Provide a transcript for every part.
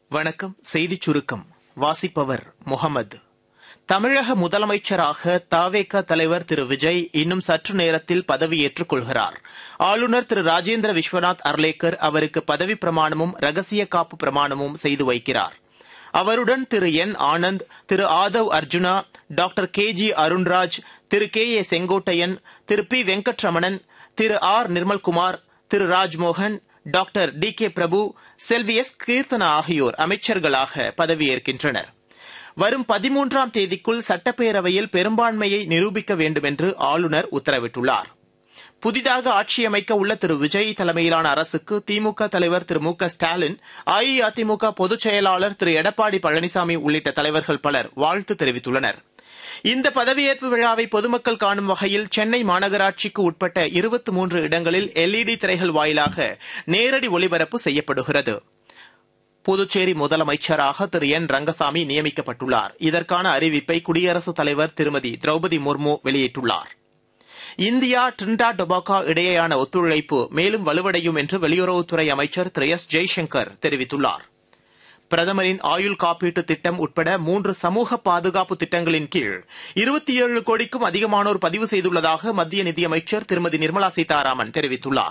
வணக்கம் செய்திச் சுருக்கம் வாசிப்பவர் முகமது தமிழக முதலமைச்சராக தவேக தலைவர் திரு விஜய் இன்னும் சற்று நேரத்தில் பதவியேற்றுக் கொள்கிறார் ஆளுநர் திரு ராஜேந்திர விஸ்வநாத் அர்லேக்கர் அவருக்கு பதவிப் பிரமாணமும் ரகசிய காப்பு பிரமாணமும் செய்து வைக்கிறார் அவருடன் Thiru N Anand Thiru Aadhav Arjuna doctor K G Arunraj Thiru K A Sengottaiyan Thiru P Venkataramanan Thiru R Nirmalkumar Thiru Rajmohan doctor T K Prabhu Selvi S Keerthana ஆகியோர் அமைச்சர்களாக பதவியேற்கின்றனர் வரும் பதிமூன்றாம் தேதிக்குள் சட்டப்பேரவையில் பெரும்பான்மையை நிரூபிக்க வேண்டும் என்று ஆளுநர் உத்தரவிட்டுள்ளார் புதிதாக ஆட்சியமைக்க உள்ள திரு விஜய் தலைமையிலான அரசுக்கு திமுக தலைவர் திரு மு க ஸ்டாலின் அஇஅதிமுக பொதுச் செயலாளர் திரு எடப்பாடி பழனிசாமி உள்ளிட்ட தலைவர்கள் பலர் வாழ்த்து தெரிவித்துள்ளனர் இந்த பதவியேற்பு விழாவை பொதுமக்கள் காணும் வகையில் சென்னை மாநகராட்சிக்கு உட்பட்ட இருபத்தி மூன்று இடங்களில் எல்இடி திரைகள் வாயிலாக நேரடி ஒளிபரப்பு செய்யப்படுகிறது புதுச்சேரி முதலமைச்சராக திரு என் ரங்கசாமி நியமிக்கப்பட்டுள்ளார் இதற்கான அறிவிப்பை குடியரசுத் தலைவர் திருமதி திரௌபதி முர்மு வெளியிட்டுள்ளார் இந்தியா டிரினிடாட் டொபாகோ இடையேயான ஒத்துழைப்பு மேலும் வலுவடையும் என்று வெளியுறவுத்துறை அமைச்சர் திரு எஸ் ஜெய்சங்கர் தெரிவித்துள்ளார் பிரதமரின் ஆயுள் காப்பீட்டு திட்டம் உட்பட மூன்று சமூக பாதுகாப்பு திட்டங்களின் கீழ் இருபத்தி ஏழு கோடிக்கும் அதிகமானோர் பதிவு செய்துள்ளதாக மத்திய நிதியமைச்சர் திருமதி நிர்மலா சீதாராமன் தெரிவித்துள்ளார்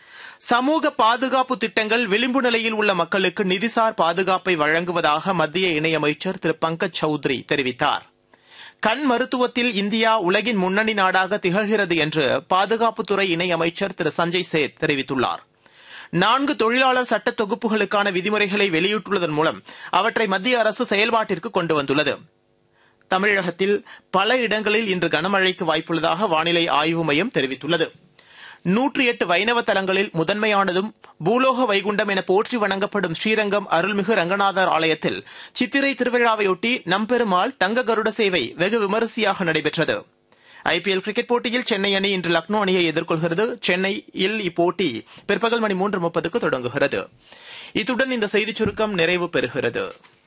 சமூக பாதுகாப்பு திட்டங்கள் விளிம்பு நிலையில் உள்ள மக்களுக்கு நிதிசார் பாதுகாப்பை வழங்குவதாக மத்திய இணையமைச்சர் திரு பங்கஜ் சௌத்ரி தெரிவித்தார் கண் மருத்துவத்தில் இந்தியா உலகின் முன்னணி நாடாக திகழ்கிறது என்று பாதுகாப்புத்துறை இணையமைச்சர் திரு சஞ்சய் சேத் தெரிவித்துள்ளார் நான்கு தொழிலாளர் சட்ட தொகுப்புகளுக்கான விதிமுறைகளை வெளியிட்டுள்ளதன் மூலம் அவற்றை மத்திய அரசு செயல்பாட்டிற்கு கொண்டு வந்துள்ளது தமிழகத்தில் பல இடங்களில் இன்று கனமழைக்கு வாய்ப்புள்ளதாக வானிலை ஆய்வு மையம் தெரிவித்துள்ளது நூற்றி எட்டு வைணவ தலங்களில் முதன்மையானதும் பூலோக வைகுண்டம் என போற்றி வணங்கப்படும் ஸ்ரீரங்கம் அருள்மிகு ரங்கநாதர் ஆலயத்தில் சித்திரை திருவிழாவையொட்டி நம்பெருமாள் தங்க கருட சேவை வெகு விமரிசையாக நடைபெற்றது ஐபிஎல் கிரிக்கெட் போட்டியில் சென்னை அணி இன்று லக்னோ அணியை எதிர்கொள்கிறது சென்னையில் இப்போட்டி பிற்பகல் மணி மூன்று முப்பதுக்கு தொடங்குகிறது இத்துடன் இந்த செய்திச் சுருக்கம் நிறைவு பெறுகிறது